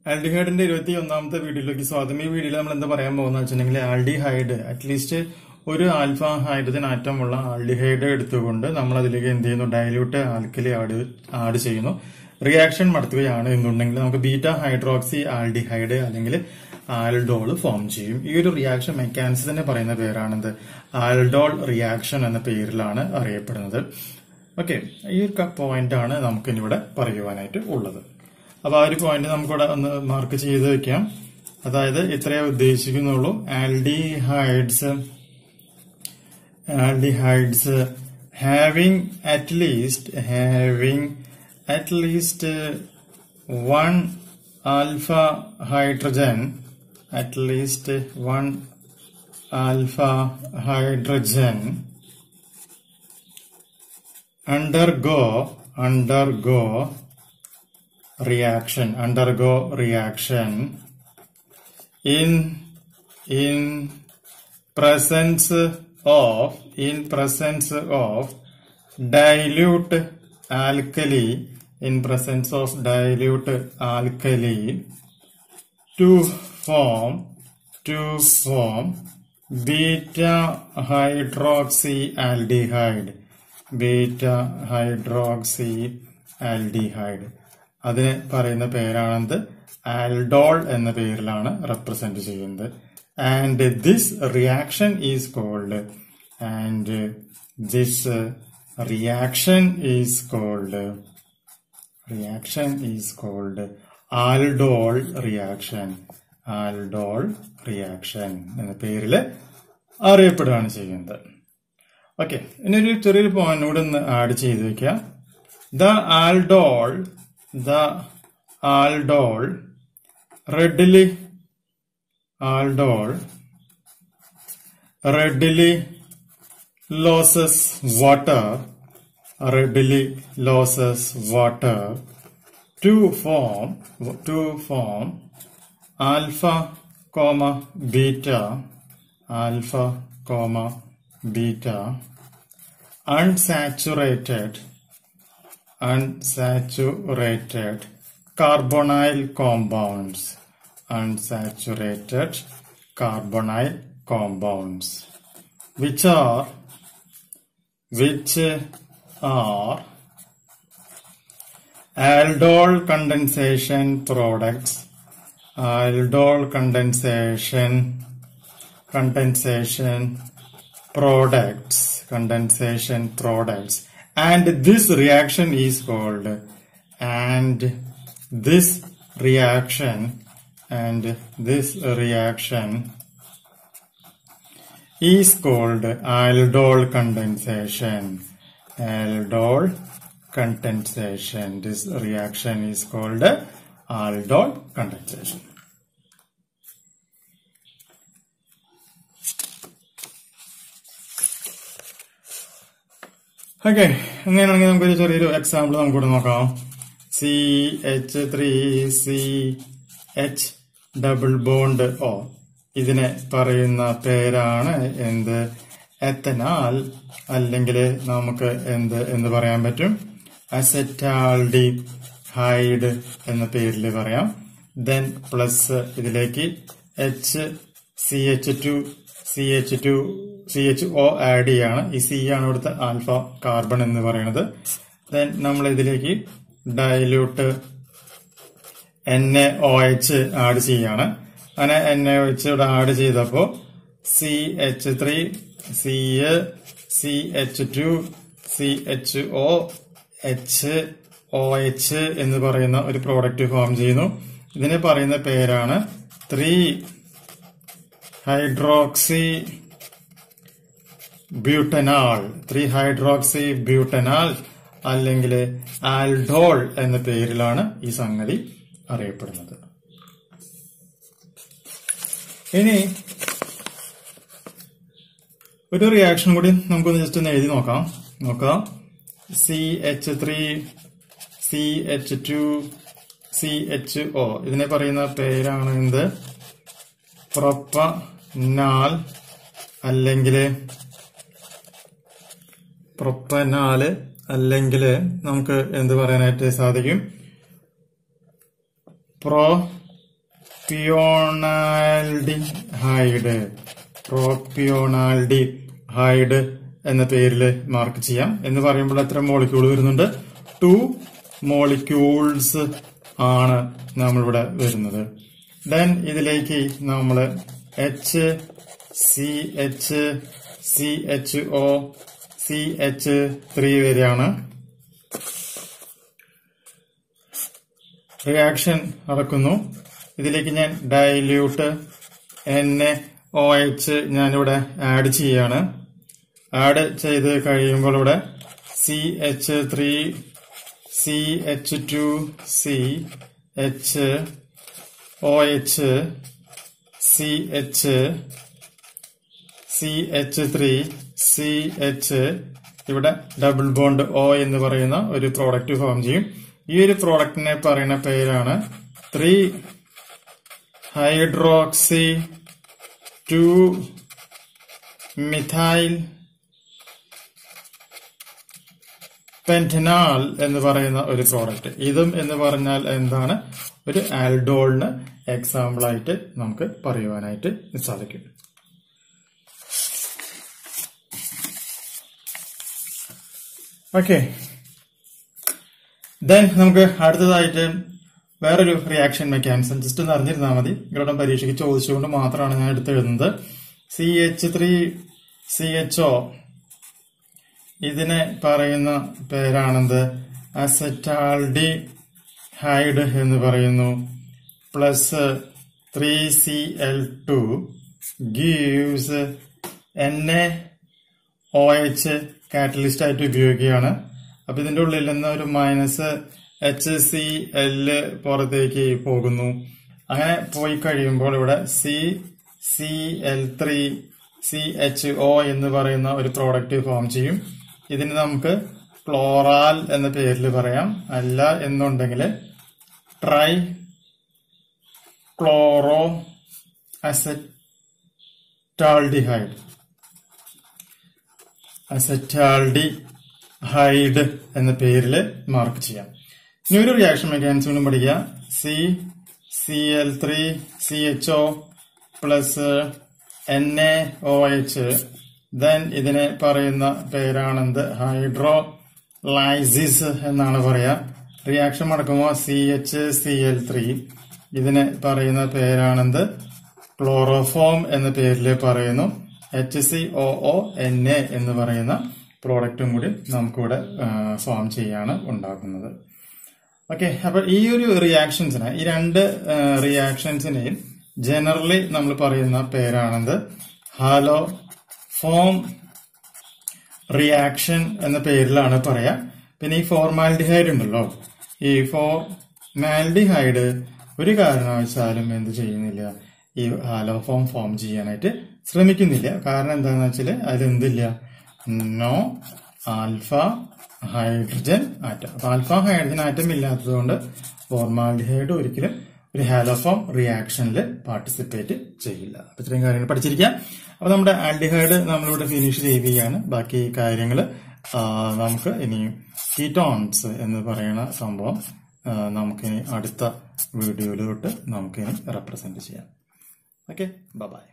ആൽഡിഹൈഡിന്റെ ഇരുപത്തി ഒന്നാമത്തെ വീഡിയോയിലേക്ക് സ്വാഗതം ഈ വീഡിയോയിൽ നമ്മൾ എന്താ പറയാൻ പോകുന്ന വെച്ചിട്ടുണ്ടെങ്കിൽ ആൽഡിഹൈഡ് അറ്റ്ലീസ്റ്റ് ഒരു ആൽഫ ഹൈഡ്രജൻ ആറ്റമുള്ള ആൽഡിഹൈഡ് എടുത്തുകൊണ്ട് നമ്മൾ അതിലേക്ക് എന്ത് ചെയ്യുന്നു ഡയല്യൂട്ട് ആൽക്കലി ആഡ് ആഡ് ചെയ്യുന്നു റിയാക്ഷൻ നടത്തുകയാണ് എന്നുണ്ടെങ്കിൽ നമുക്ക് ബീറ്റ ഹൈഡ്രോക്സി ആൽഡിഹൈഡ് അല്ലെങ്കിൽ ആൽഡോൾ ഫോം ചെയ്യും ഈ ഒരു റിയാക്ഷൻ മെക്കാനിസത്തിനെ പറയുന്ന പേരാണെന്ത് ആൽഡോൾ റിയാക്ഷൻ എന്ന പേരിലാണ് അറിയപ്പെടുന്നത് ഓക്കെ ഈ ഒരു പോയിന്റ് ആണ് നമുക്ക് ഇവിടെ പറയുവാനായിട്ട് ഉള്ളത് അപ്പൊ ആ ഒരു പോയിന്റ് നമുക്കിവിടെ ഒന്ന് മാർക്ക് ചെയ്ത് വെക്കാം അതായത് ഇത്രയേ ഉദ്ദേശിക്കുന്നുള്ളൂ aldehydes aldehydes having at least having at least one alpha hydrogen at least one alpha hydrogen undergo undergo reaction undergo reaction in in presence of in presence of dilute alkali in presence of dilute alkali to form to form beta hydroxyaldehyde beta hydroxy aldehyde അതിന് പറയുന്ന പേരാണെന്ത് aldol എന്ന പേരിലാണ് represent ചെയ്യുന്നത് and this reaction is called and this reaction is called reaction is called aldol reaction aldol reaction എന്ന പേരിൽ അറിയപ്പെടുകയാണ് ചെയ്യുന്നത് okay ഇനി ഒരു ചെറിയൊരു പോയിന്റ് കൂടെ ഒന്ന് ആഡ് ചെയ്ത് വെക്കാം the aldol the aldol readily aldol readily loses water readily loses water to form to form alpha comma beta alpha comma beta unsaturated unsaturated carbonyl compounds unsaturated carbonyl compounds which are which are aldol condensation products aldol condensation condensation products condensation products and this reaction is called and this reaction and this reaction is called aldol condensation aldol condensation this reaction is called aldol condensation okay അങ്ങനെയാണെങ്കിൽ നമുക്കൊരു ചെറിയൊരു example നമുക്കിവിടെ നോക്കാം C H three C H double bond O ഇതിനെ പറയുന്ന പേരാണ് എന്ത് എത്തനാൽ അല്ലെങ്കിൽ നമുക്ക് എന്ത് എന്ന് പറയാൻ പറ്റും അസെറ്റാൾഡി ഹൈഡ് എന്ന പേരിൽ പറയാം ദെൻ പ്ലസ് ഇതിലേക്ക് H C H two C H two C H O add ചെയ്യാണ് ഈ സി ആണ് ഇവിടുത്തെ ആൽഫ കാർബൺ എന്ന് പറയുന്നത് ദെൻ നമ്മൾ ഇതിലേക്ക് dilute N A O H add ചെയ്യാണ് അങ്ങനെ എൻ എ ഒ എച്ച് ഇവിടെ ആഡ് ചെയ്തപ്പോ C H three C C H two C H O H O H എന്ന് പറയുന്ന ഒരു പ്രോഡക്റ്റ് ഫോം ചെയ്യുന്നു ഇതിനെ പറയുന്ന പേരാണ് three hydroxy butanal three hydroxy butanal അല്ലെങ്കിൽ ആൽഡോൾ എന്ന പേരിലാണ് ഈ സംഗതി അറിയപ്പെടുന്നത് ഇനി ഒരു റിയാക്ഷൻ കൂടി നമുക്കൊന്ന് ജസ്റ്റ് ഒന്ന് എഴുതി നോക്കാം നോക്കാം C H three C H two C H O ഇതിനെ പറയുന്ന പേരാണ് എന്ത് പ്രൊപ്പനാൽ അല്ലെങ്കിൽ പ്രൊപ്പനാല് അല്ലെങ്കിൽ നമുക്ക് എന്ത് പറയാനായിട്ട് സാധിക്കും pro propionaldehyde propionaldehyde എന്ന പേരിൽ മാർക്ക് ചെയ്യാം എന്ന് പറയുമ്പോൾ എത്ര മോളിക്യൂൾ വരുന്നുണ്ട് ടു മോളിക്യൂൾസ് ആണ് നമ്മളിവിടെ വരുന്നത് ദെൻ ഇതിലേക്ക് നമ്മൾ H C H C H O C H three വരെയാണ് റിയാക്ഷൻ നടക്കുന്നു ഇതിലേക്ക് ഞാൻ ഡൈല്യൂട്ട് എൻ ഒ എച്ച് ഞാനിവിടെ ആഡ് ചെയ്യാണ് ആഡ് ചെയ്ത് കഴിയുമ്പോൾ ഇവിടെ C H three C H two C H O H C H C H three C H ഇവിടെ ഡബിൾ ബോണ്ട് ഒ എന്ന് പറയുന്ന ഒരു പ്രോഡക്റ്റ് ഫോം ചെയ്യും ഈ ഒരു പ്രോഡക്റ്റിനെ പറയുന്ന പേരാണ് three hydroxy two methyl pentanal എന്ന് പറയുന്ന ഒരു പ്രോഡക്റ്റ് ഇതും എന്ന് പറഞ്ഞാൽ എന്താണ് ഒരു ആൽഡോളിന് എക്സാമ്പിൾ ആയിട്ട് നമുക്ക് പറയുവാനായിട്ട് സാധിക്കും ഓക്കെ ദെൻ നമുക്ക് അടുത്തതായിട്ട് വേറൊരു റിയാക്ഷൻ മെക്കാനിസം ജസ്റ്റ് ഒന്ന് അറിഞ്ഞിരുന്നാൽ മതി ഇവിടെ പരീക്ഷയ്ക്ക് ചോദിച്ചുകൊണ്ട് മാത്രമാണ് ഞാൻ എടുത്തെഴുതുന്നത് C H three C H O ഇതിനെ പറയുന്ന പേരാണെന്ത് അസറ്റാൾഡി ഹൈഡ് എന്ന് പറയുന്നു plus three C L two gives N A O H catalyst ആയിട്ട് ഉപയോഗിക്കുകയാണ് അപ്പൊ ഇതിന്റെ ഉള്ളിൽ നിന്ന് ഒരു മൈനസ് എച്ച് സി എല് പുറത്തേക്ക് പോകുന്നു അങ്ങനെ പോയി കഴിയുമ്പോൾ ഇവിടെ C C L three C H O എന്ന് പറയുന്ന ഒരു പ്രോഡക്റ്റ് ഫോം ചെയ്യും ഇതിന് നമുക്ക് ക്ലോറാൽ എന്ന പേരിൽ പറയാം അല്ല എന്നുണ്ടെങ്കിൽ tri chloro acetaldehyde acetaldehyde എന്ന പേരിൽ മാർക്ക് ചെയ്യാം ഇനി ഒരു റിയാക്ഷൻ മെക്കാനിസം പഠിക്കുക C C L three C H O plus N A O H then ഇതിനെ പറയുന്ന പേരാണെന്ത് ഹൈഡ്രോ ലൈസിസ് എന്നാണ് പറയാ റിയാക്ഷൻ നടക്കുമ്പോൾ C H C L three ഇതിനെ പറയുന്ന പേരാണെന്ത് ക്ലോറോഫോം എന്ന പേരിൽ പറയുന്നു H C O O N A എന്ന് പറയുന്ന പ്രോഡക്റ്റും കൂടി നമുക്കിവിടെ ഫോം ചെയ്യാണ് ഉണ്ടാക്കുന്നത് ഓക്കെ അപ്പൊ ഈ ഒരു റിയാക്ഷൻസിനെ ഈ രണ്ട് റിയാക്ഷൻസിനെയും ജനറലി നമ്മൾ പറയുന്ന പേരാണെന്ത് ഹാലോ ഫോം റിയാക്ഷൻ എന്ന പേരിലാണ് പറയാ പിന്നെ ഈ ഫോർമാൽഡിഹൈഡ് ഉണ്ടല്ലോ ഈ ഫോർമാൽഡിഹൈഡ് ഒരു കാരണവശാലും എന്ത് ചെയ്യുന്നില്ല ഈ ഹാലോ ഫോം ഫോം ചെയ്യാനായിട്ട് ശ്രമിക്കുന്നില്ല കാരണം എന്താണെന്ന് വെച്ചാൽ അതിലെന്തില്ല നോ ആൽഫ ഹൈഡ്രജൻ ആറ്റം അപ്പൊ ആൽഫ ഹൈഡ്രജൻ ആറ്റം ഇല്ലാത്തതുകൊണ്ട് ഫോർമാൽഡിഹൈഡ് ഒരിക്കലും ഒരു ഹാലോഫോം റിയാക്ഷനിൽ പാർട്ടിസിപ്പേറ്റ് ചെയ്യില്ല അപ്പൊ ഇത്രയും കാര്യങ്ങൾ പഠിച്ചിരിക്കാം അപ്പൊ നമ്മുടെ ആൽഡിഹൈഡ് നമ്മളിവിടെ ഫിനിഷ് ചെയ്യുകയാണ് ബാക്കി കാര്യങ്ങൾ നമുക്ക് ഇനി കീറ്റോൺസ് എന്ന് പറയുന്ന സംഭവം നമുക്കിനി അടുത്ത വീഡിയോയിലോട്ട് നമുക്കിനി റെപ്രസെന്റ് ചെയ്യാം ഓക്കെ ബൈ